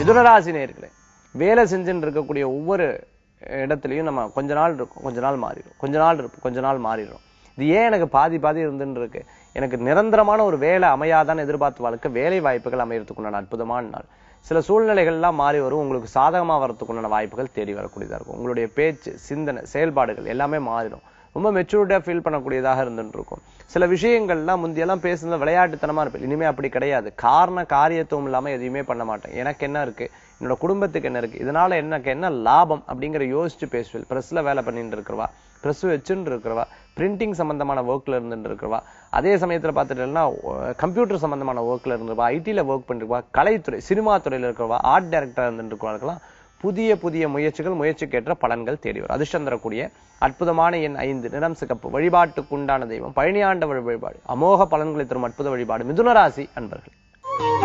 மிதுனராசி நேர்களே வேலை செஞ்சுட்டு இருக்கக்கூடிய ஒவ்வொரு இடத்துலையும் நம்ம கொஞ்ச நாள் இருக்கும் கொஞ்ச நாள் மாறிடும் கொஞ்ச நாள் இருக்கும் கொஞ்ச நாள் மாறிடும் இது ஏன் எனக்கு பாதி பாதி இருந்துன்னு இருக்கு எனக்கு நிரந்தரமான ஒரு வேலை அமையாதான் எதிர்பார்த்து வாழ்க்கை வேலை வாய்ப்புகள் அமையறதுக்குண்டான அற்புதமான நாள் சில சூழ்நிலைகள்லாம் மாறி வரும் உங்களுக்கு சாதகமா வரதுக்குண்டான வாய்ப்புகள் தேடி வரக்கூடியதா இருக்கும் உங்களுடைய பேச்சு சிந்தனை செயல்பாடுகள் எல்லாமே மாறிடும் ரொம்ப மெச்சூரிட்டியா ஃபீல் பண்ணக்கூடியதாக இருந்துட்டு இருக்கும் சில விஷயங்கள்லாம் முந்தியெல்லாம் பேசுனது விளையாட்டுத்தனமா இருப்பேன் இனிமே அப்படி கிடையாது காரண காரியத்துவம் இல்லாம எதையுமே பண்ண மாட்டேன் எனக்கு என்ன இருக்கு என்னோட குடும்பத்துக்கு என்ன இருக்கு இதனால எனக்கு என்ன லாபம் அப்படிங்கிற யோசிச்சு பேசுவேன் பிரஸ்ல வேலை பண்ணிட்டு இருக்கிறவா ப்ரெஸ் வச்சுட்டு இருக்கிறவா பிரிண்டிங் சம்பந்தமான ஒர்க்ல இருந்துட்டு இருக்கிறவா அதே சமயத்துல பார்த்துட்டேன்னா கம்ப்யூட்டர் சம்பந்தமான ஒர்க்ல இருந்திருப்பா ஐடில ஒர்க் பண்ணிருப்பா கலைத்துறை சினிமா துறையில இருக்கிறவா ஆர்ட் டைரக்டரா இருந்துட்டு இருக்கிறவர்களுக்கெல்லாம் புதிய புதிய முயற்சிகள் முயற்சிக்கேற்ற பலன்கள் தேடி வரும் அதிர்ஷ்டம் தரக்கூடிய அற்புதமான எண் ஐந்து நிறம் சிகப்பு வழிபாட்டுக்குண்டான தெய்வம் பழனியாண்டவர் வழிபாடு அமோக பலன்களை தரும் அற்புத வழிபாடு மிதுன ராசி அன்பர்கள்